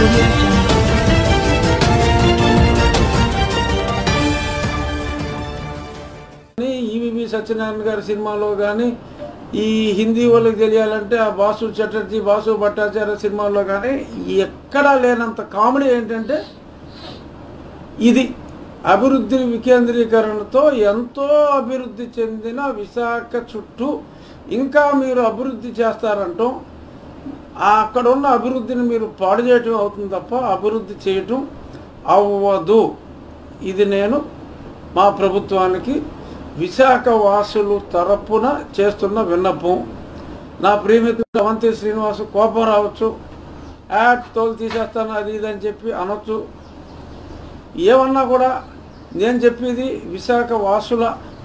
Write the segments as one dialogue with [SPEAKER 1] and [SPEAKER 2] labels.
[SPEAKER 1] audio jungle.
[SPEAKER 2] కానీ ఈవీవి సత్యనారాయణ గారి సినిమాలో కానీ ఈ హిందీ వాళ్ళకి తెలియాలంటే ఆ బాసు చటర్జీ బాసు భట్టాచార్య సినిమాలో కానీ ఎక్కడా లేనంత కామెడీ ఏంటంటే ఇది అభివృద్ధి వికేంద్రీకరణతో ఎంతో అభివృద్ధి చెందిన విశాఖ చుట్టూ ఇంకా మీరు అభివృద్ధి చేస్తారంటాం ఆ అక్కడ ఉన్న అభివృద్ధిని మీరు పాడు చేయటం అవుతుంది తప్ప అభివృద్ధి చేయటం అవ్వదు ఇది నేను మా ప్రభుత్వానికి విశాఖ వాసులు తరపున చేస్తున్న విన్నపం నా ప్రియమిత్రుడు అవంతి శ్రీనివాసు కోపం రావచ్చు యాడ్ తోలు తీసేస్తాను అది ఇది అని చెప్పి అనొచ్చు ఏమన్నా కూడా నేను చెప్పేది విశాఖ వాసుల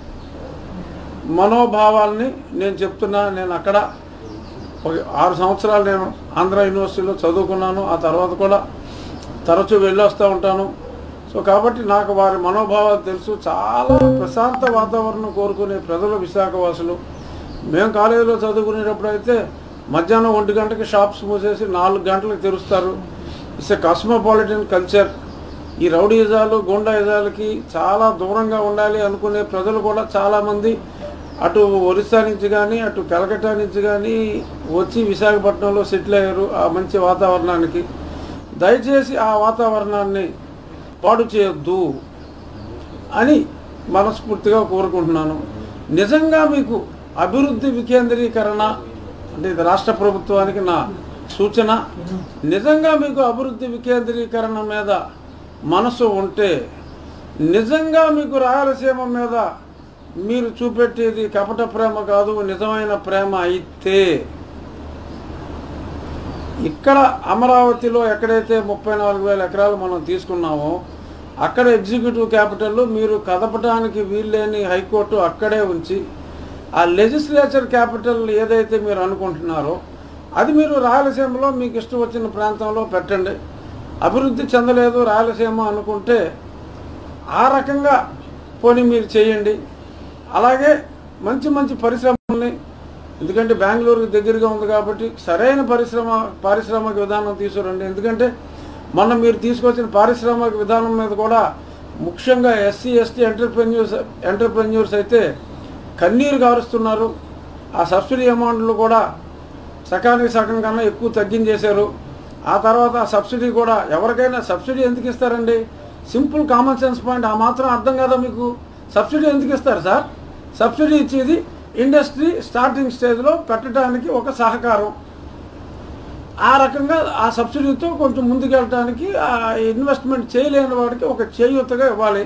[SPEAKER 2] మనోభావాల్ని నేను చెప్తున్నా నేను అక్కడ ఒక ఆరు సంవత్సరాలు నేను ఆంధ్ర యూనివర్సిటీలో చదువుకున్నాను ఆ తర్వాత కూడా తరచూ వెళ్ళొస్తూ ఉంటాను సో కాబట్టి నాకు వారి మనోభావాలు తెలుసు చాలా ప్రశాంత వాతావరణం కోరుకునే ప్రజలు విశాఖవాసులు మేము కాలేజీలో చదువుకునేటప్పుడు అయితే మధ్యాహ్నం ఒంటి గంటకి షాప్స్ మూసేసి నాలుగు గంటలకు తెరుస్తారు ఇట్స్ ఎ కాస్మోపాలిటన్ కల్చర్ ఈ రౌడీజాలు గుండాయిజాలకి చాలా దూరంగా ఉండాలి అనుకునే ప్రజలు కూడా చాలామంది అటు ఒరిస్సా నుంచి కానీ అటు కలకట్టా నుంచి కానీ వచ్చి విశాఖపట్నంలో సెటిల్ అయ్యారు ఆ మంచి వాతావరణానికి దయచేసి ఆ వాతావరణాన్ని పాడు చేయొద్దు అని మనస్ఫూర్తిగా కోరుకుంటున్నాను నిజంగా మీకు అభివృద్ధి వికేంద్రీకరణ అంటే ఇది రాష్ట్ర ప్రభుత్వానికి నా సూచన నిజంగా మీకు అభివృద్ధి వికేంద్రీకరణ మీద మనసు ఉంటే నిజంగా మీకు రాయలసీమ మీద మీరు చూపెట్టేది కపట ప్రేమ కాదు నిజమైన ప్రేమ అయితే ఇక్కడ అమరావతిలో ఎక్కడైతే ముప్పై నాలుగు వేల ఎకరాలు మనం తీసుకున్నామో అక్కడ ఎగ్జిక్యూటివ్ క్యాపిటల్ మీరు కదపడానికి వీల్లేని హైకోర్టు అక్కడే ఉంచి ఆ లెజిస్లేచర్ క్యాపిటల్ ఏదైతే మీరు అనుకుంటున్నారో అది మీరు రాయలసీమలో మీకు ఇష్టం వచ్చిన ప్రాంతంలో పెట్టండి అభివృద్ధి చెందలేదు రాయలసీమ అనుకుంటే ఆ రకంగా పోనీ మీరు చేయండి అలాగే మంచి మంచి పరిశ్రమల్ని ఎందుకంటే బెంగళూరుకి దగ్గరగా ఉంది కాబట్టి సరైన పరిశ్రమ పారిశ్రామిక విధానం తీసుకురండి ఎందుకంటే మొన్న మీరు తీసుకొచ్చిన పారిశ్రామిక విధానం మీద కూడా ముఖ్యంగా ఎస్సీ ఎస్టీ ఎంటర్ప్రెన్యూర్స్ ఎంటర్ప్రెన్యూర్స్ అయితే కన్నీరు కారుస్తున్నారు ఆ సబ్సిడీ అమౌంట్లు కూడా సకానికి సగం కన్నా ఎక్కువ తగ్గించేశారు ఆ తర్వాత ఆ సబ్సిడీ కూడా ఎవరికైనా సబ్సిడీ ఎందుకు ఇస్తారండి సింపుల్ కామన్ సెన్స్ పాయింట్ ఆ మాత్రం అర్థం కదా మీకు సబ్సిడీ ఎందుకు ఇస్తారు సార్ సబ్సిడీ ఇచ్చేది ఇండస్ట్రీ స్టార్టింగ్ స్టేజ్లో పెట్టడానికి ఒక సహకారం ఆ రకంగా ఆ సబ్సిడీతో కొంచెం ముందుకెళ్ళడానికి ఆ ఇన్వెస్ట్మెంట్ చేయలేని వాడికి ఒక చేయూతగా ఇవ్వాలి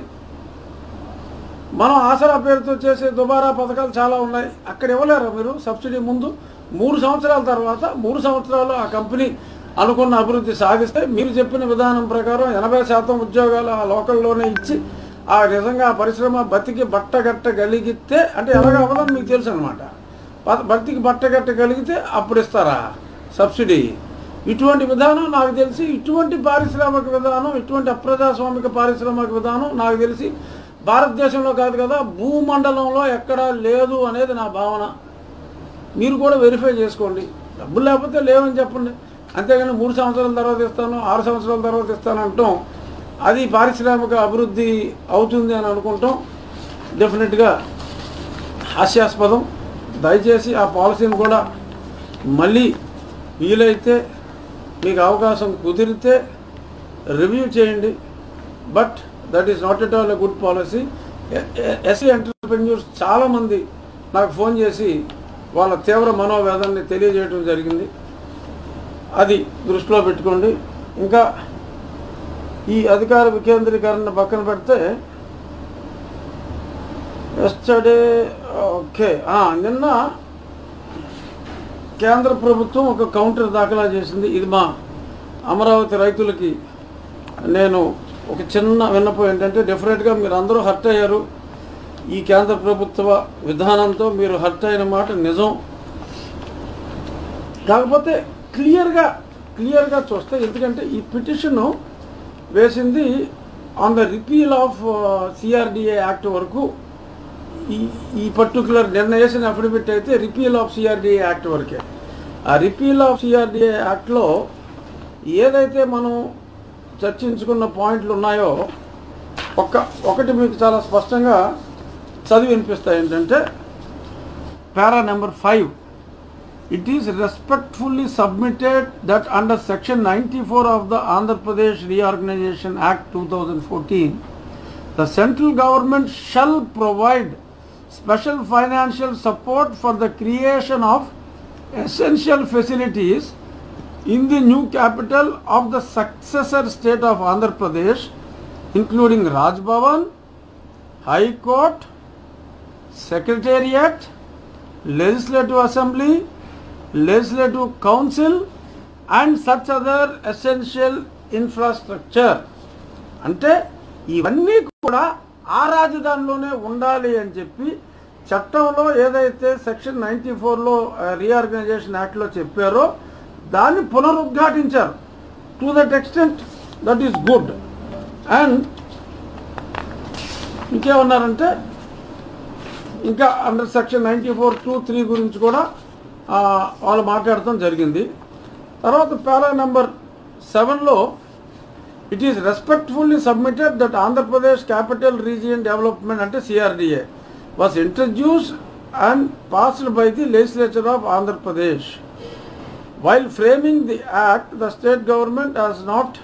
[SPEAKER 2] మనం ఆసరా పేరుతో చేసే దుబారా పథకాలు చాలా ఉన్నాయి అక్కడ ఇవ్వలేరు మీరు సబ్సిడీ ముందు మూడు సంవత్సరాల తర్వాత మూడు సంవత్సరాలు ఆ కంపెనీ అనుకున్న అభివృద్ధి సాధిస్తే మీరు చెప్పిన విధానం ప్రకారం ఎనభై శాతం ఉద్యోగాలు ఆ లోకల్లోనే ఇచ్చి ఆ నిజంగా ఆ పరిశ్రమ బతికి బట్టగట్టగలిగితే అంటే ఎలాగ అవ్వదని మీకు తెలుసు అనమాట బతికి బట్టగట్టగలిగితే అప్పుడు ఇస్తారా సబ్సిడీ ఇటువంటి విధానం నాకు తెలిసి ఇటువంటి పారిశ్రామిక విధానం ఇటువంటి అప్రజాస్వామిక పారిశ్రామిక విధానం నాకు తెలిసి భారతదేశంలో కాదు కదా భూమండలంలో ఎక్కడా లేదు అనేది నా భావన మీరు కూడా వెరిఫై చేసుకోండి డబ్బులు లేకపోతే లేవని చెప్పండి అంతేగాని మూడు సంవత్సరాల తర్వాత ఇస్తాను ఆరు సంవత్సరాల తర్వాత ఇస్తాను అంటాం అది పారిశ్రామిక అభివృద్ధి అవుతుంది అని అనుకుంటాం డెఫినెట్గా హాస్యాస్పదం దయచేసి ఆ పాలసీని కూడా మళ్ళీ వీలైతే మీకు అవకాశం కుదిరితే రివ్యూ చేయండి but that is not at all a good policy SC entrepreneurs చాలామంది నాకు ఫోన్ చేసి వాళ్ళ తీవ్ర మనోవేదనని తెలియజేయడం జరిగింది అది దృష్టిలో పెట్టుకోండి ఇంకా ఈ అధికార వికేంద్రీకరణ పక్కన పెడితే ఎస్టర్డే ఓకే నిన్న కేంద్ర ప్రభుత్వం ఒక కౌంటర్ దాఖలా చేసింది ఇది మా అమరావతి రైతులకి నేను ఒక చిన్న విన్నపం ఏంటంటే డెఫినెట్గా మీరు అందరూ హర్ట్ అయ్యారు ఈ కేంద్ర ప్రభుత్వ విధానంతో మీరు హర్ట్ అయిన మాట నిజం కాకపోతే క్లియర్గా క్లియర్గా చూస్తే ఎందుకంటే ఈ పిటిషను వేసింది on the repeal of CRDA act వరకు ఈ ఈ పర్టికులర్ నిన్న వేసిన అఫిడవిట్ అయితే రిపీల్ ఆఫ్ సిఆర్డిఏ యాక్ట్ వరకే ఆ రిపీల్ ఆఫ్ సిఆర్డిఏ యాక్ట్లో ఏదైతే మనం చర్చించుకున్న పాయింట్లు ఉన్నాయో ఒక ఒకటి మీకు చాలా స్పష్టంగా చదివి వినిపిస్తాయి ఏంటంటే para number five it is respectfully submitted that under section 94 of the andhra pradesh reorganization act 2014 the central government shall provide special financial support for the creation of essential facilities in the new capital of the successor state of andhra pradesh including raj bhavan high court secretariat legislative assembly legislative council and such other essential infrastructure అంటే ఇవన్నీ కూడా ఆ రాజధానిలోనే ఉండాలి అని చెప్పి చట్టంలో ఏదైతే section ninety ఫోర్లో రీఆర్గనైజేషన్ యాక్ట్లో చెప్పారో దాన్ని పునరుద్ఘాటించారు to that extent that is good and ఇంకేమన్నారంటే ఇంకా under section ninety four two three గురించి కూడా ఆ, వాళ్ళు మాట్లాడటం జరిగింది తర్వాత పారా నెంబర్ సెవెన్లో it is respectfully submitted that Andhra Pradesh capital region development అంటే CRDA was introduce and passed by the legislature of Andhra Pradesh while framing the act the state government has not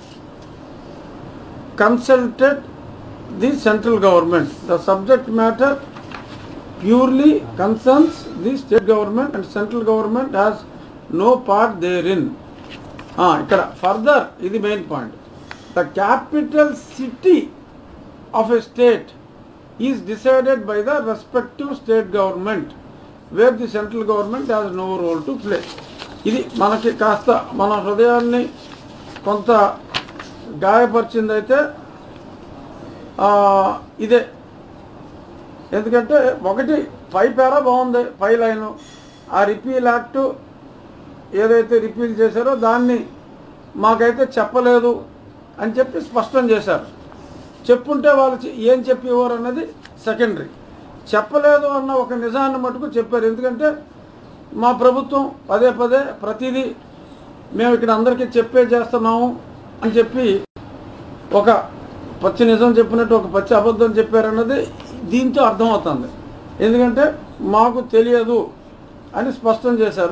[SPEAKER 2] consulted the central government. The subject matter purely concerns the state government and central government has no part therein. Ah, ఇక్కడ further ఇది main point the capital city of a state is decided by the respective state government where the central government has no role to play ఇది మనకి కాస్త మన హృదయాన్ని కొంత గాయపరిచిందైతే ఆ, ఇదే ఎందుకంటే ఒకటి పై పేర బాగుంది పై లైను ఆ రిపీల్ యాక్ట్ ఏదైతే రిపీల్ చేశారో దాన్ని మాకైతే చెప్పలేదు అని చెప్పి స్పష్టం చేశారు చెప్పుంటే వాళ్ళు చె- ఏం చెప్పేవారు అన్నది సెకండరీ చెప్పలేదు అన్న ఒక నిజాన్ని మటుకు చెప్పారు ఎందుకంటే మా ప్రభుత్వం పదే పదే ప్రతిదీ మేము ఇక్కడ అందరికీ చెప్పే చేస్తున్నాము అని చెప్పి ఒక పచ్చి నిజం చెప్పినట్టు ఒక పచ్చి అబద్ధం చెప్పారన్నది దీంతో అర్థమవుతుంది ఎందుకంటే మాకు తెలియదు అని స్పష్టం చేశారు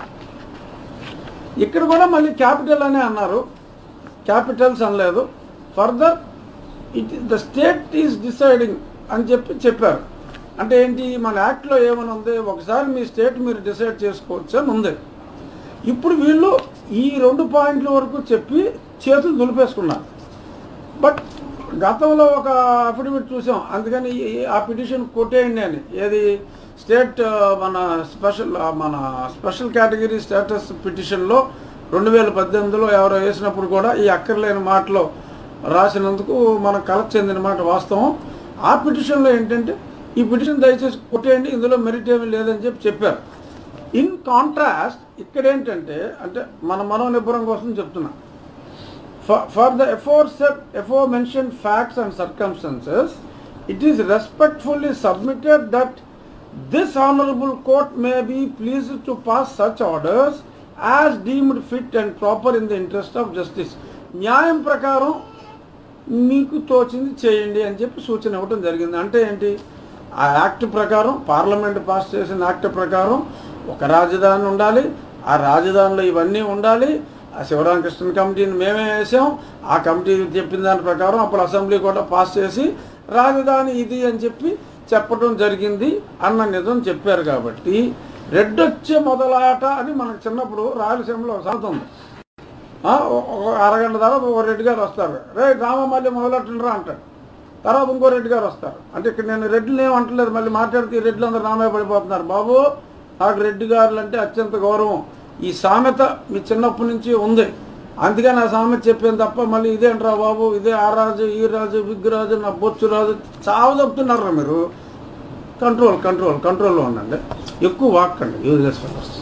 [SPEAKER 2] ఇక్కడ కూడా మళ్ళీ క్యాపిటల్ అనే అన్నారు క్యాపిటల్స్ అనలేదు further it the state is deciding అని చెప్పి చెప్పారు అంటే ఏంటి మన యాక్ట్లో ఏమని ఉంది ఒకసారి మీ స్టేట్ మీరు డిసైడ్ చేసుకోవచ్చు అని ఉంది ఇప్పుడు వీళ్ళు ఈ రెండు పాయింట్ల వరకు చెప్పి చేతులు దులిపేసుకున్నారు బట్ గతంలో ఒక అఫిడవిట్ చూసాం అందుకని ఈ- ఆ పిటిషన్ కొట్టేయండి అని ఏది స్టేట్ ఆ, మన స్పెషల్ ఆ, మన స్పెషల్ కేటగిరీ స్టేటస్ పిటిషన్లో రెండు వేల పద్దెనిమిదిలో ఎవరో వేసినప్పుడు కూడా ఈ అక్కర్లేని మాటలో రాసినందుకు మనం కలెక్ట్ చెందిన మాట వాస్తవం ఆ పిటిషన్లో ఏంటంటే ఈ పిటిషన్ దయచేసి కొట్టేయండి ఇందులో మెరిట్ ఏమీ లేదని చెప్పి చెప్పారు ఇన్ కాంట్రాస్ట్ ఇక్కడ ఏంటంటే అంటే మన మనోనిబ్బరం కోసం చెప్తున్నా For, for the aforesaid, aforementioned facts and circumstances, it is respectfully submitted that this honorable court may be pleased to pass such orders as deemed fit and proper in the interest of justice. న్యాయం ప్రకారం మీకు తోచింది చేయండి అని చెప్పి సూచన ఇవ్వడం జరిగింది అంటే ఏంటి ఆ యాక్ట్ ప్రకారం పార్లమెంట్ పాస్ చేసిన యాక్ట్ ప్రకారం ఒక రాజధాని ఉండాలి ఆ రాజధానిలో ఇవన్నీ ఉండాలి ఆ శివరామకృష్ణ కమిటీని మేమే వేసాం ఆ కమిటీ చెప్పిన దాని ప్రకారం అప్పుడు అసెంబ్లీ కూడా పాస్ చేసి రాజధాని ఇది అని చెప్పి చెప్పడం జరిగింది అన్న నిజం చెప్పారు కాబట్టి రెడ్డొచ్చే మొదలాట అని మనకు చిన్నప్పుడు రాయలసీమలో ఒక సామెత ఉంది ఆ, ఒక ఒక అరగంట తర్వాత ఒక రెడ్డి గారు వస్తారు రే రామ మళ్ళీ మొదలెట్టరా అంటాడు తర్వాత ఇంకో రెడ్డి గారు వస్తారు అంటే ఇక్కడ నేను రెడ్డిని ఏం అంటలేదు మళ్ళీ మాట్లాడితే ఈ రెడ్లు అందరూ నామే పడిపోతున్నారు బాబు నాకు రెడ్డి గారులు అంటే అత్యంత గౌరవం ఈ సామెత మీ చిన్నప్పటి నుంచి ఉంది అందుకని ఆ సామెత చెప్పాను తప్ప మళ్ళీ ఇదేంట్రా బాబు ఇదే ఆ రాజు ఈ రాజు విగ్గురాజు నా బొచ్చు రాజు చావు చెప్తున్నారా మీరు కంట్రోల్ కంట్రోల్ కంట్రోల్లో ఉండండి ఎక్కువ వాక్కండి యూజ్లెస్ ఫెలోస్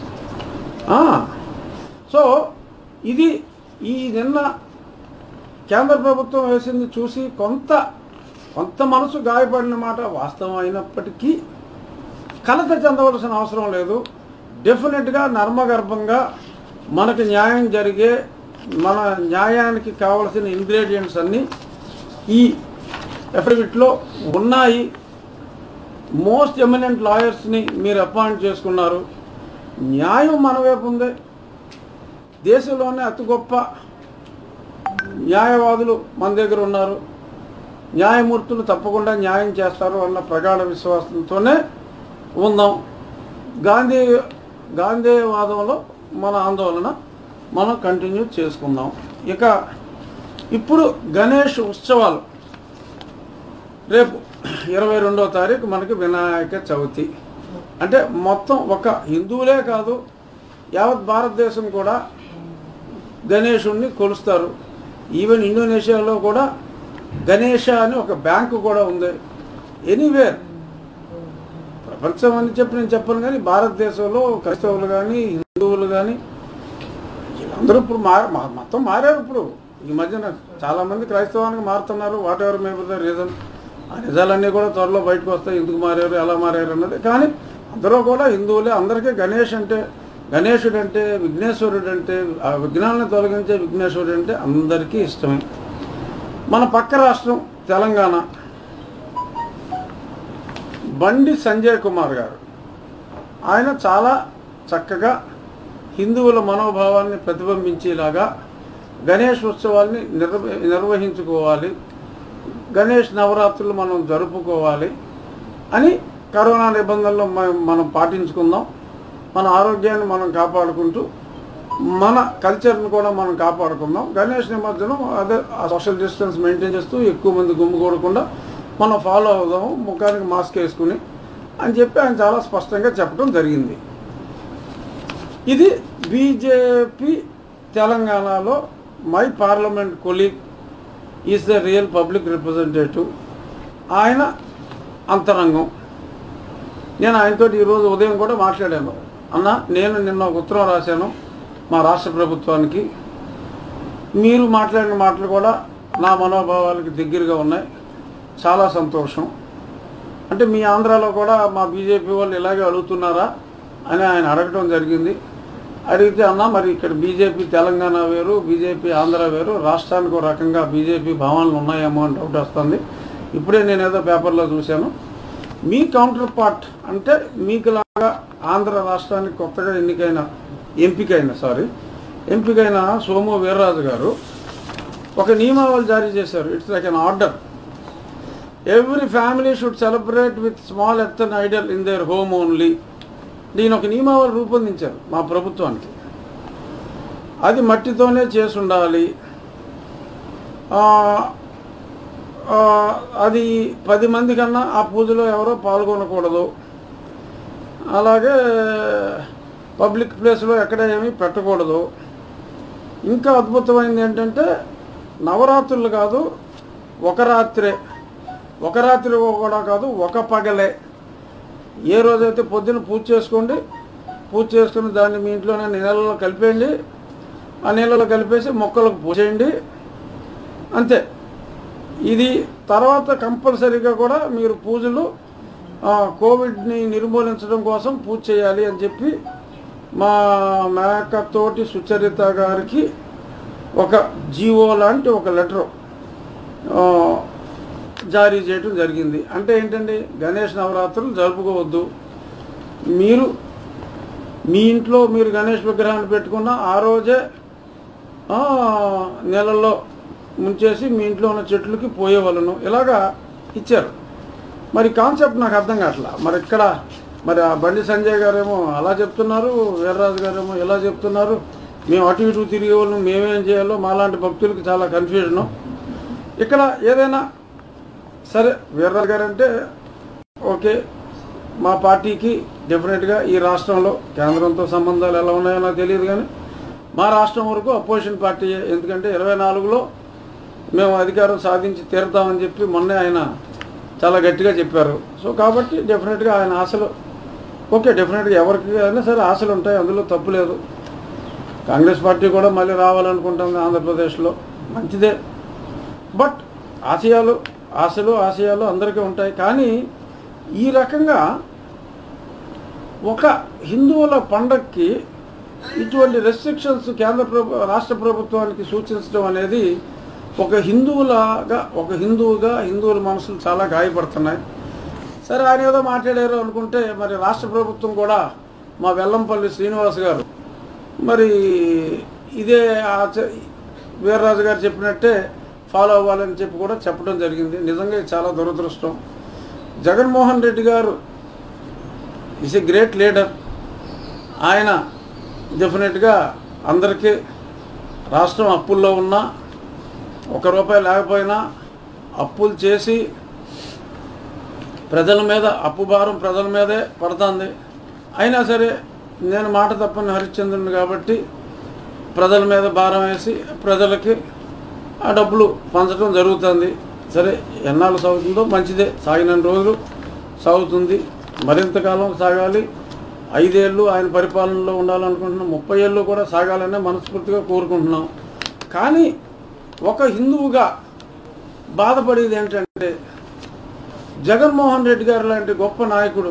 [SPEAKER 2] సో ఇది ఈ నిన్న కేంద్ర ప్రభుత్వం వేసింది చూసి కొంత కొంత మనసు గాయపడిన మాట వాస్తవం అయినప్పటికీ కలత చెందవలసిన అవసరం లేదు డెఫినెట్గా నర్మగర్భంగా మనకి న్యాయం జరిగే మన న్యాయానికి కావలసిన ఇంగ్రీడియంట్స్ అన్నీ ఈ అఫిడవిట్లో ఉన్నాయి మోస్ట్ ఎమినెంట్ లాయర్స్ని మీరు అపాయింట్ చేసుకున్నారు న్యాయం మన వైపు ఉంది దేశంలోనే అతి గొప్ప న్యాయవాదులు మన దగ్గర ఉన్నారు న్యాయమూర్తులు తప్పకుండా న్యాయం చేస్తారు అన్న ప్రగాఢ విశ్వాసంతోనే ఉందాం గాంధీ గాంధీవాదంలో మన ఆందోళన మనం కంటిన్యూ చేసుకుందాం ఇక ఇప్పుడు గణేష్ ఉత్సవాలు రేపు ఇరవై రెండో తారీఖు మనకి వినాయక చవితి అంటే మొత్తం ఒక హిందువులే కాదు యావత్ భారతదేశం కూడా గణేషుణ్ణి కొలుస్తారు ఈవెన్ ఇండోనేషియాలో కూడా గణేష అని ఒక బ్యాంకు కూడా ఉంది ఎనీవేర్ ప్రపంచం అని చెప్పి నేను చెప్పను కానీ భారతదేశంలో క్రైస్తవులు కానీ హిందువులు కానీ వీళ్ళందరూ ఇప్పుడు మార మా- మొత్తం మారారు ఇప్పుడు ఈ మధ్యన చాలా మంది క్రైస్తవానికి మారుతున్నారు whatever maybe the reason ఆ నిజాలన్నీ కూడా త్వరలో బయటకు వస్తాయి ఎందుకు మారారు ఎలా మారారు అన్నది కానీ అందరూ కూడా హిందువులే అందరికీ గణేష్ అంటే గణేశుడు అంటే విఘ్నేశ్వరుడు అంటే ఆ విఘ్నాలను తొలగించే విఘ్నేశ్వరుడు అంటే అందరికీ ఇష్టమే మన పక్క రాష్ట్రం తెలంగాణ బండి సంజయ్ కుమార్ గారు ఆయన చాలా చక్కగా హిందువుల మనోభావాన్ని ప్రతిబింబించేలాగా గణేష్ ఉత్సవాల్ని నిర్వ నిర్వహించుకోవాలి గణేష్ నవరాత్రులు మనం జరుపుకోవాలి అని కరోనా నిబంధనలు మ- మనం పాటించుకుందాం మన ఆరోగ్యాన్ని మనం కాపాడుకుంటూ మన కల్చర్ని కూడా మనం కాపాడుకుందాం గణేష్ నిమజ్జనం అదే ఆ సోషల్ డిస్టెన్స్ మెయింటైన్ చేస్తూ ఎక్కువ మంది గుమ్ముకూడకుండా మనం ఫాలో అవుదాము ముఖానికి మాస్క్ వేసుకుని అని చెప్పి ఆయన చాలా స్పష్టంగా చెప్పడం జరిగింది ఇది బీజేపీ తెలంగాణలో my parliament colleague is the real public representative ఆయన అంతరంగం నేను ఆయనతో ఈరోజు ఉదయం కూడా మాట్లాడాను అన్న నేను నిన్న ఒక ఉత్తరం రాశాను మా రాష్ట్ర ప్రభుత్వానికి మీరు మాట్లాడిన మాటలు కూడా నా మనోభావాలకి దగ్గరగా ఉన్నాయి చాలా సంతోషం అంటే మీ ఆంధ్రాలో కూడా మా బీజేపీ వాళ్ళు ఇలాగే అడుగుతున్నారా అని ఆయన అడగటం జరిగింది అడిగితే అన్న మరి ఇక్కడ బీజేపీ తెలంగాణ వేరు బీజేపీ ఆంధ్ర వేరు రాష్ట్రానికి ఒక రకంగా బీజేపీ భావనలు ఉన్నాయేమో అని డౌట్ వస్తుంది ఇప్పుడే నేను ఏదో పేపర్లో చూశాను మీ కౌంటర్ పార్ట్ అంటే మీకులాగా ఆంధ్ర రాష్ట్రానికి కొత్తగా ఎన్నికైన ఎంపికైన సారీ ఎంపికైన సోము వీర్రాజు గారు ఒక నియమావళి జారీ చేశారు it's like an order every family should celebrate with small earthen idol in their home only దీని ఒక నియమావళి రూపొందించారు మా ప్రభుత్వానికి అది మట్టితోనే చేసి ఉండాలి ఆ, ఆ, అది పది మంది కన్నా ఆ పూజలో ఎవరో పాల్గొనకూడదు అలాగే పబ్లిక్ ప్లేస్లో ఎక్కడ ఏమీ పెట్టకూడదు ఇంకా అద్భుతమైనది ఏంటంటే నవరాత్రులు కాదు ఒక రాత్రే ఒక రాత్రి కూడా కాదు ఒక పగలే ఏ రోజైతే పొద్దున పూజ చేసుకోండి పూజ చేసుకుని దాన్ని మీ ఇంట్లోనే నీళ్ళలో కలిపేయండి ఆ నీళ్ళలో కలిపేసి మొక్కలకు పూసేయండి అంతే ఇది తర్వాత కంపల్సరీగా కూడా మీరు పూజలు ఆ, కోవిడ్ని నిర్మూలించడం కోసం పూజ చేయాలి అని చెప్పి మా మేకతోటి సుచరిత గారికి ఒక జీవో లాంటి ఒక లెటరు జారీ చేయడం జరిగింది అంటే ఏంటండి గణేష్ నవరాత్రులు జరుపుకోవద్దు మీరు మీ ఇంట్లో మీరు గణేష్ విగ్రహాన్ని పెట్టుకున్న ఆ రోజే ఆ, నీళ్ళల్లో ముంచేసి మీ ఇంట్లో ఉన్న చెట్లకి పోయేవలను ఇలాగా ఇచ్చారు మరి కాన్సెప్ట్ నాకు అర్థం కావట్లా మరి ఇక్కడ మరి ఆ బండి సంజయ్ గారేమో అలా చెప్తున్నారు వీర్రాజు గారేమో ఇలా చెప్తున్నారు మేము అటు ఇటు తిరిగే వాళ్ళం మేమేం చేయాలో మాలాంటి భక్తులకి చాలా కన్ఫ్యూజను ఇక్కడ ఏదైనా సరే వీర్రాజు గారు అంటే ఓకే మా పార్టీకి డెఫినెట్గా ఈ రాష్ట్రంలో కేంద్రంతో సంబంధాలు ఎలా ఉన్నాయో నాకు తెలియదు కానీ మా రాష్ట్రం వరకు అపోజిషన్ పార్టీ ఎందుకంటే ఇరవై నాలుగులో మేము అధికారం సాధించి తీరుతామని చెప్పి మొన్నే ఆయన చాలా గట్టిగా చెప్పారు సో కాబట్టి డెఫినెట్గా ఆయన ఆశలు ఓకే డెఫినెట్గా ఎవరికి అయినా సరే ఆశలు ఉంటాయి అందులో తప్పు లేదు కాంగ్రెస్ పార్టీ కూడా మళ్ళీ రావాలనుకుంటుంది ఆంధ్రప్రదేశ్లో మంచిదే బట్ ఆశయాలు ఆశలు ఆశయాలు అందరికీ ఉంటాయి కానీ ఈ రకంగా ఒక హిందువుల పండక్కి ఇటువంటి రెస్ట్రిక్షన్స్ కేంద్ర ప్రభు రాష్ట్ర ప్రభుత్వానికి సూచించడం అనేది ఒక హిందువులాగా ఒక హిందువుగా హిందువుల మనసులు చాలా గాయపడుతున్నాయి సరే ఆయన ఏదో మాట్లాడారు అనుకుంటే మరి రాష్ట్ర ప్రభుత్వం కూడా మా వెల్లంపల్లి శ్రీనివాస్ గారు మరి ఇదే ఆచ- వీర్రాజు గారు చెప్పినట్టే ఫాలో అవ్వాలని చెప్పి కూడా చెప్పడం జరిగింది నిజంగా ఇది చాలా దురదృష్టం జగన్మోహన్ రెడ్డి గారు ఈజ్ ఎ గ్రేట్ లీడర్ ఆయన డెఫినెట్గా అందరికీ రాష్ట్రం అప్పుల్లో ఉన్నా ఒక రూపాయి లేకపోయినా అప్పులు చేసి ప్రజల మీద అప్పు భారం ప్రజల మీదే పడుతుంది అయినా సరే నేను మాట తప్పని హరిశ్చంద్రుని కాబట్టి ప్రజల మీద భారం వేసి ప్రజలకి ఆ డబ్బులు పంచడం జరుగుతుంది సరే ఎన్నాళ్ళు సాగుతుందో మంచిదే సాగిన రోజులు సాగుతుంది మరింత కాలం సాగాలి ఐదేళ్ళు ఆయన పరిపాలనలో ఉండాలనుకుంటున్నాం ముప్పై ఏళ్ళు కూడా సాగాలనే మనస్ఫూర్తిగా కోరుకుంటున్నాం కానీ ఒక హిందువుగా బాధపడేది ఏంటంటే జగన్మోహన్ రెడ్డి గారు లాంటి గొప్ప నాయకుడు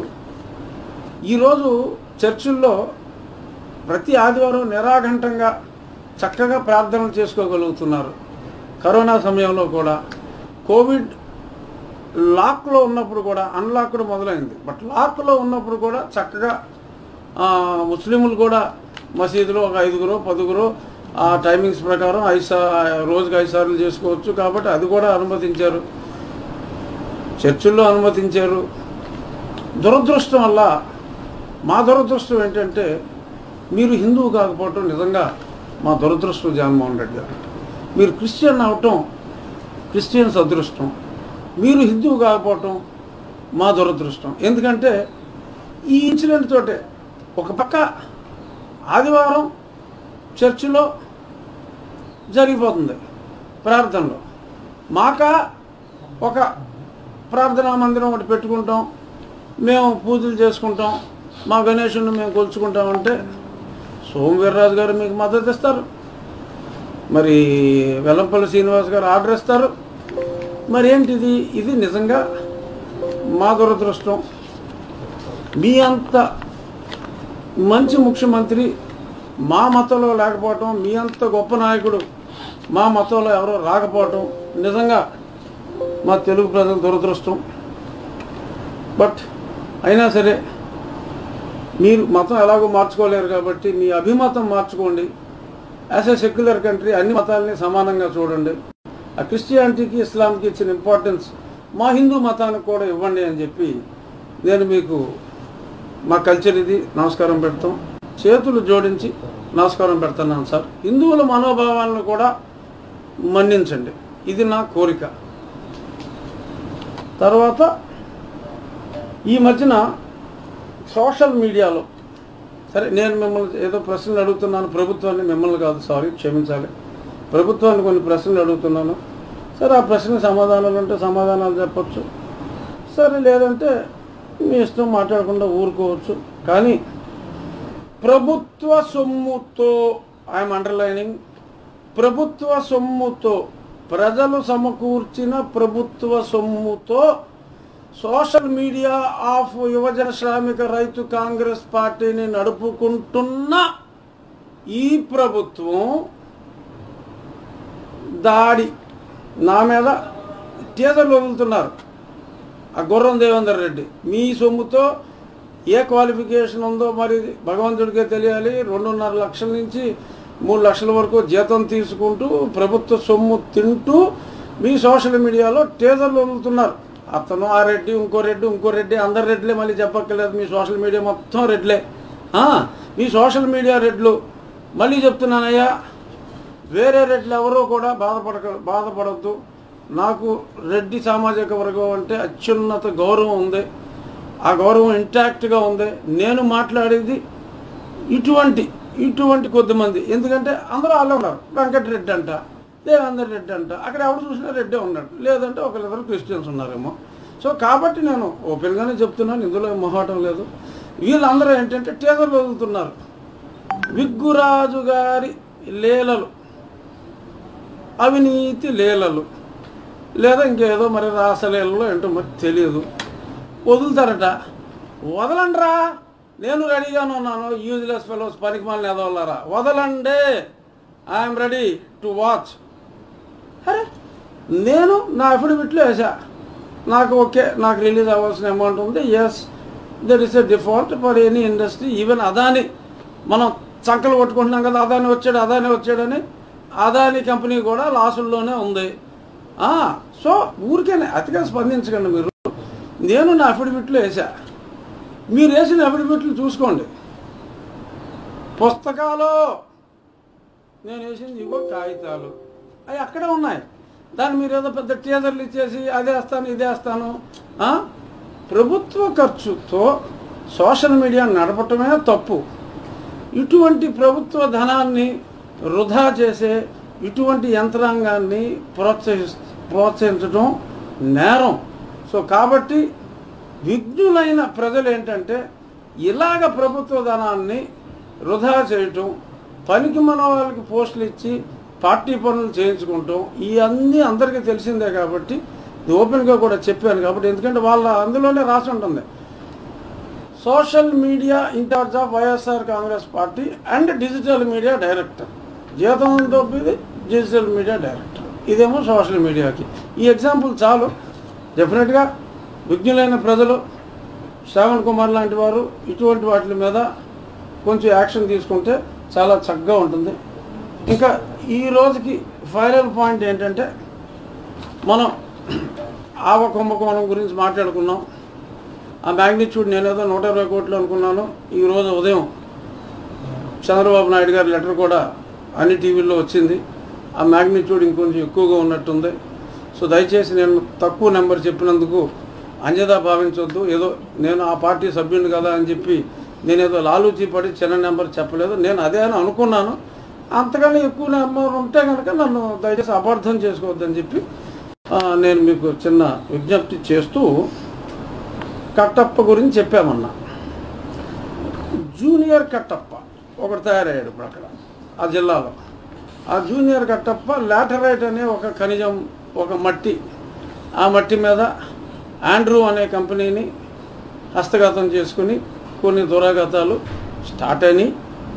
[SPEAKER 2] ఈరోజు చర్చిల్లో ప్రతి ఆదివారం నిరాఘంటంగా చక్కగా ప్రార్థనలు చేసుకోగలుగుతున్నారు కరోనా సమయంలో కూడా కోవిడ్ లాక్లో ఉన్నప్పుడు కూడా అన్లాక్డ్ మొదలైంది బట్ లాక్లో ఉన్నప్పుడు కూడా చక్కగా ఆ, ముస్లింలు కూడా మసీదులో ఒక ఐదుగురు పదుగురు ఆ టైమింగ్స్ ప్రకారం ఐదు సా రోజుకి ఐదు సార్లు చేసుకోవచ్చు కాబట్టి అది కూడా అనుమతించారు చర్చిల్లో అనుమతించారు దురదృష్టం వల్ల మా దురదృష్టం ఏంటంటే మీరు హిందువు కాకపోవటం నిజంగా మా దురదృష్టం జగన్మోహన్ రెడ్డి గారు మీరు క్రిస్టియన్ అవటం క్రిస్టియన్స్ అదృష్టం మీరు హిందువు కాకపోవటం మా దురదృష్టం ఎందుకంటే ఈ ఇన్సిడెంట్ తోటే ఒక పక్క ఆదివారం చర్చిలో జరిగిపోతుంది ప్రార్థనలో మాక ఒక ప్రార్థనా మందిరం ఒకటి పెట్టుకుంటాం మేము పూజలు చేసుకుంటాం మా గణేశుని మేము కొలుచుకుంటామంటే సోమవీర్రాజు గారు మీకు మద్దతు ఇస్తారు మరి వెల్లంపల్లి శ్రీనివాస్ గారు ఆర్డర్ ఇస్తారు మరి ఏంటిది ఇది నిజంగా మా దురదృష్టం మీ అంత మంచి ముఖ్యమంత్రి మా మతంలో లేకపోవటం మీ అంత గొప్ప నాయకుడు మా మతంలో ఎవరో రాకపోవటం నిజంగా మా తెలుగు ప్రజల దురదృష్టం బట్ అయినా సరే మీరు మతం ఎలాగో మార్చుకోలేరు కాబట్టి మీ అభిమతం మార్చుకోండి యాజ్ ఎ సెక్యులర్ కంట్రీ అన్ని మతాలని సమానంగా చూడండి ఆ క్రిస్టియానిటీకి ఇస్లాంకి ఇచ్చిన ఇంపార్టెన్స్ మా హిందూ మతానికి కూడా ఇవ్వండి అని చెప్పి నేను మీకు మా కల్చర్ ఇది నమస్కారం పెడతాం చేతులు జోడించి నమస్కారం పెడుతున్నాను సార్ హిందువుల మనోభావాలను కూడా మన్నించండి ఇది నా కోరిక తర్వాత ఈ మధ్యన సోషల్ మీడియాలో సరే నేను మిమ్మల్ని ఏదో ప్రశ్నలు అడుగుతున్నాను ప్రభుత్వాన్ని మిమ్మల్ని కాదు సారీ క్షమించాలి ప్రభుత్వాన్ని కొన్ని ప్రశ్నలు అడుగుతున్నాను సరే ఆ ప్రశ్నకు సమాధానాలు ఉంటే సమాధానాలు చెప్పొచ్చు సరే లేదంటే మీ ఇష్టం మాట్లాడకుండా ఊరుకోవచ్చు కానీ ప్రభుత్వ సొమ్ముతో ఐఎమ్ అండర్లైనింగ్ ప్రభుత్వ సొమ్ముతో ప్రజలు సమకూర్చిన ప్రభుత్వ సొమ్ముతో సోషల్ మీడియా ఆఫ్ యువజన శ్రామిక రైతు కాంగ్రెస్ పార్టీని నడుపుకుంటున్న ఈ ప్రభుత్వం దాడి నా మీద టీజర్లు వదులుతున్నారు ఆ గుర్రం దేవేందర్ రెడ్డి మీ సొమ్ముతో ఏ క్వాలిఫికేషన్ ఉందో మరి భగవంతుడికే తెలియాలి రెండున్నర లక్షల నుంచి మూడు లక్షల వరకు జీతం తీసుకుంటూ ప్రభుత్వ సొమ్ము తింటూ మీ సోషల్ మీడియాలో టీజర్లు వదులుతున్నారు అతను ఆ రెడ్డి ఇంకో రెడ్డి ఇంకో రెడ్డి అందరు రెడ్లే మళ్ళీ చెప్పక్కర్లేదు మీ సోషల్ మీడియా మొత్తం రెడ్లే ఆ, మీ సోషల్ మీడియా రెడ్లు మళ్ళీ చెప్తున్నానయ్యా వేరే రెడ్లు ఎవరో కూడా బాధపడక బాధపడద్దు నాకు రెడ్డి సామాజిక వర్గం అంటే అత్యున్నత గౌరవం ఉంది ఆ గౌరవం ఇంటాక్ట్గా ఉంది నేను మాట్లాడేది ఇటువంటి ఇటువంటి కొద్దిమంది ఎందుకంటే అందరూ వాళ్ళే ఉన్నారు వెంకటరెడ్డి అంట దేవేందర్ రెడ్డి అంట అక్కడ ఎవరు చూసినా రెడ్డే ఉన్నాడు లేదంటే ఒకరిద్దరు క్రిస్టియన్స్ ఉన్నారేమో సో కాబట్టి నేను ఓపెన్గానే చెప్తున్నాను ఇందులో ఏం మొహాటం లేదు వీళ్ళందరూ ఏంటంటే టీజర్లు వదులుతున్నారు విగ్గురాజు గారి లీలలు అవినీతి లీలలు లేదా ఇంకేదో మరి రాసలీలలో ఏంటో మరి తెలియదు వదులుతారట వదలండిరా నేను రెడీగానే ఉన్నాను యూజ్లెస్ ఫెలోస్ పనికి మళ్ళీ ఎదవల్లారా వదలండి ఐఎమ్ రెడీ టు వాచ్ అరే నేను నా అఫిడవిట్లో వేసా నాకు ఓకే నాకు రిలీజ్ అవ్వాల్సిన అమౌంట్ ఉంది as there is a default for any industry even Adani మనం చంకలు కొట్టుకుంటున్నాం కదా అదాని వచ్చాడు అదాని వచ్చాడని అదాని కంపెనీ కూడా లాసుల్లోనే ఉంది ఆ, సో ఊరికేనే అతిగా స్పందించకండి మీరు నేను నా అఫిడవిట్లో వేసా మీరు వేసిన అఫిడవిట్లు చూసుకోండి పుస్తకాలు నేను వేసింది ఇగో కాగితాలు అవి అక్కడే ఉన్నాయి దాన్ని మీరు ఏదో పెద్ద టీజర్లు ఇచ్చేసి అదే వేస్తాను ఇదే వేస్తాను ఆ? ప్రభుత్వ ఖర్చుతో సోషల్ మీడియా నడపటమే తప్పు ఇటువంటి ప్రభుత్వ ధనాన్ని వృధా చేసే ఇటువంటి యంత్రాంగాన్ని ప్రోత్సహి ప్రోత్సహించడం నేరం సో కాబట్టి విఘ్నులైన ప్రజలు ఏంటంటే ఇలాగ ప్రభుత్వ ధనాన్ని వృధా చేయటం పనికి మన వాళ్ళకి పోస్టులు ఇచ్చి పార్టీ పనులు చేయించుకుంటాం ఈ అన్నీ అందరికీ తెలిసిందే కాబట్టి ఇది ఓపెన్గా కూడా చెప్పాను కాబట్టి ఎందుకంటే వాళ్ళ అందులోనే రాసి ఉంటుంది social media incharge of YSR Congress party and digital media director జీతం తప్పిది డిజిటల్ మీడియా డైరెక్టర్ ఇదేమో సోషల్ మీడియాకి ఈ ఎగ్జాంపుల్ చాలు డెఫినెట్గా విజ్ఞులైన ప్రజలు శ్రావణ్ కుమార్ లాంటి వారు ఇటువంటి వాటి మీద కొంచెం యాక్షన్ తీసుకుంటే చాలా చక్కగా ఉంటుంది ఇంకా ఈ రోజుకి ఫైనల్ పాయింట్ ఏంటంటే మనం ఆవ కుంభకోణం గురించి మాట్లాడుకున్నాం ఆ మ్యాగ్నిట్యూడ్ నేనేదో నూట ఇరవై కోట్లు అనుకున్నాను ఈరోజు ఉదయం చంద్రబాబు నాయుడు గారి లెటర్ కూడా అన్ని టీవీల్లో వచ్చింది ఆ మ్యాగ్నిట్యూడ్ ఇంకొంచెం ఎక్కువగా ఉన్నట్టుంది సో దయచేసి నేను తక్కువ నెంబర్ చెప్పినందుకు అంజదా భావించొద్దు ఏదో నేను ఆ పార్టీ సభ్యుని కదా అని చెప్పి నేనేదో లాలూచీ పడి చిన్న నెంబర్ చెప్పలేదు నేను అదే అని అనుకున్నాను అంతకన్నా ఎక్కువ నెంబర్ ఉంటే కనుక నన్ను దయచేసి అపార్థం చేసుకోవద్దని చెప్పి ఆ, నేను మీకు చిన్న విజ్ఞప్తి చేస్తూ కట్టప్ప గురించి చెప్పామన్నా జూనియర్ కట్టప్ప ఒకటి తయారయ్యాడు ఇప్పుడు అక్కడ ఆ జిల్లాలో ఆ జూనియర్ కట్టప్ప లాటరైట్ అనే ఒక ఖనిజం ఒక మట్టి ఆ మట్టి మీద ఆండ్రూ అనే కంపెనీని హస్తగతం చేసుకుని కొన్ని దురాగతాలు స్టార్ట్ అయినాయి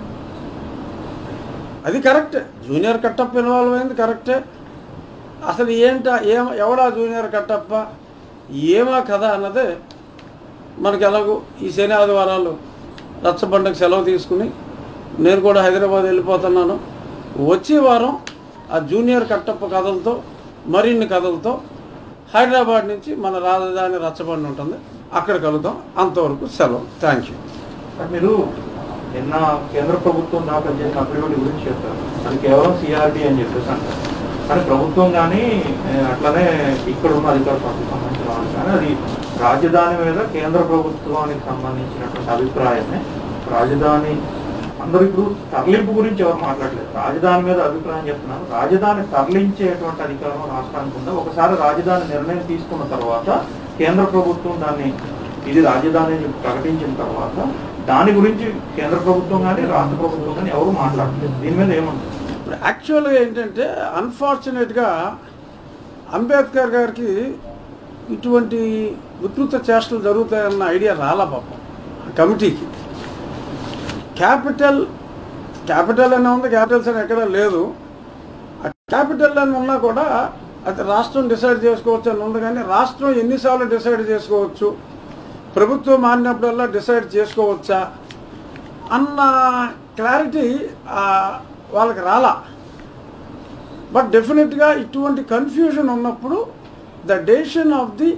[SPEAKER 2] అది కరెక్టే జూనియర్ కట్టప్ప ఇన్వాల్వ్ అయింది కరెక్టే అసలు ఏంట ఏమ ఎవడా జూనియర్ కట్టప్ప ఏమా కథ అన్నదే మనకి ఎలాగో ఈ శని ఆదివారాలు రచ్చబండకు సెలవు తీసుకుని నేను కూడా హైదరాబాద్ వెళ్ళిపోతున్నాను వచ్చే వారం ఆ జూనియర్ కట్టప్ప కథలతో మరిన్ని కథలతో హైదరాబాద్ నుంచి మన రాజధాని రచ్చబండ ఉంటుంది అక్కడ కలుద్దాం అంతవరకు సెలవు థ్యాంక్ యూ
[SPEAKER 1] సార్ మీరు నిన్న కేంద్ర ప్రభుత్వం దాఖలు చేసిన అఫిడవిట్ గురించి చెప్పారు అది కేవలం సిఆర్డి అని చెప్పేసి అంటారు కానీ ప్రభుత్వం కానీ ఏ, అట్లనే ఇక్కడ ఉన్న అధికార పార్టీకి సంబంధించిన వాళ్ళు కానీ అది రాజధాని మీద కేంద్ర ప్రభుత్వానికి సంబంధించినటువంటి అభిప్రాయమే రాజధాని అందరూ ఇప్పుడు తరలింపు గురించి ఎవరు మాట్లాడలేదు రాజధాని మీద అభిప్రాయం చెప్తున్నారు రాజధాని తరలించేటువంటి అధికారం రాష్ట్రానికి ఉందా ఒకసారి రాజధాని నిర్ణయం తీసుకున్న తర్వాత కేంద్ర ప్రభుత్వం దాన్ని ఇది రాజధాని అని చెప్పి ప్రకటించిన తర్వాత దాని గురించి కేంద్ర ప్రభుత్వం కానీ రాష్ట్ర ప్రభుత్వం కానీ ఎవరు మాట్లాడలేదు దీని మీద ఏమంటారు
[SPEAKER 2] ఇప్పుడు యాక్చువల్గా ఏంటంటే అన్ఫార్చునేట్గా అంబేద్కర్ గారికి ఇటువంటి వికృత చేష్టలు జరుగుతాయన్న ఐడియా రాలా పాపం ఆ కమిటీకి క్యాపిటల్ క్యాపిటల్ అని ఉంది క్యాపిటల్స్ అని ఎక్కడ లేదు ఆ క్యాపిటల్ అని ఉన్నా కూడా అది రాష్ట్రం డిసైడ్ చేసుకోవచ్చు అని ఉంది కానీ రాష్ట్రం ఎన్నిసార్లు డిసైడ్ చేసుకోవచ్చు ప్రభుత్వం మారినప్పుడల్లా డిసైడ్ చేసుకోవచ్చా అన్న క్లారిటీ వాళ్ళకి రాలా బట్ డెఫినెట్గా ఇటువంటి కన్ఫ్యూజన్ ఉన్నప్పుడు the decision of the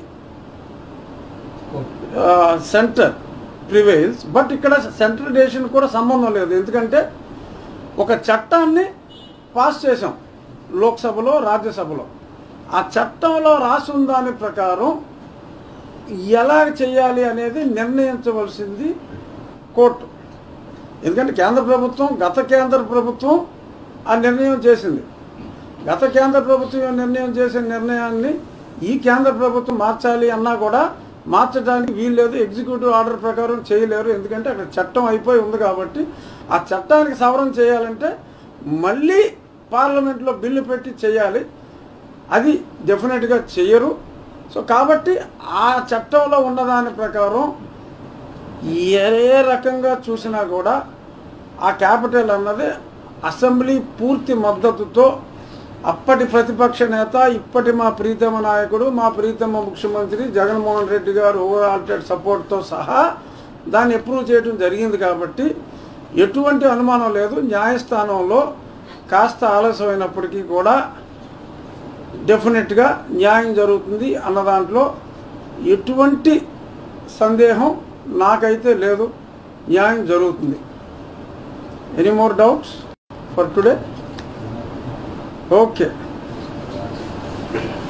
[SPEAKER 2] center prevails but ఇక్కడ సెంట్రల్ డెసిషన్ కూడా సంబంధం లేదు ఎందుకంటే ఒక చట్టాన్ని పాస్ చేసాం లోక్సభలో రాజ్యసభలో ఆ చట్టంలో రాసిన దాని ప్రకారం ఎలా చేయాలి అనేది నిర్ణయించవలసింది కోర్టు ఎందుకంటే కేంద్ర ప్రభుత్వం గత కేంద్ర ప్రభుత్వం ఆ నిర్ణయం చేసింది గత కేంద్ర ప్రభుత్వం నిర్ణయం చేసిన నిర్ణయాన్ని ఈ కేంద్ర ప్రభుత్వం మార్చాలి అన్నా కూడా మార్చడానికి వీల్లేదు ఎగ్జిక్యూటివ్ ఆర్డర్ ప్రకారం చేయలేరు ఎందుకంటే అక్కడ చట్టం అయిపోయి ఉంది కాబట్టి ఆ చట్టానికి సవరణ చేయాలంటే మళ్ళీ పార్లమెంట్లో బిల్లు పెట్టి చేయాలి అది డెఫినెట్గా చెయ్యరు సో కాబట్టి ఆ చట్టంలో ఉన్నదాని ప్రకారం ఏ రకంగా చూసినా కూడా ఆ క్యాపిటల్ అన్నది అసెంబ్లీ పూర్తి మద్దతుతో అప్పటి ప్రతిపక్ష నేత ఇప్పటి మా ప్రీతమ నాయకుడు మా ప్రీతమ ముఖ్యమంత్రి జగన్మోహన్ రెడ్డి గారు ఓవరాల్టెడ్ సపోర్ట్తో సహా దాన్ని అప్రూవ్ చేయడం జరిగింది కాబట్టి ఎటువంటి అనుమానం లేదు న్యాయస్థానంలో కాస్త ఆలస్యమైనప్పటికీ కూడా డెఫినెట్గా న్యాయం జరుగుతుంది అన్న దాంట్లో ఎటువంటి సందేహం నాకైతే లేదు న్యాయం జరుగుతుంది any more doubts for today okay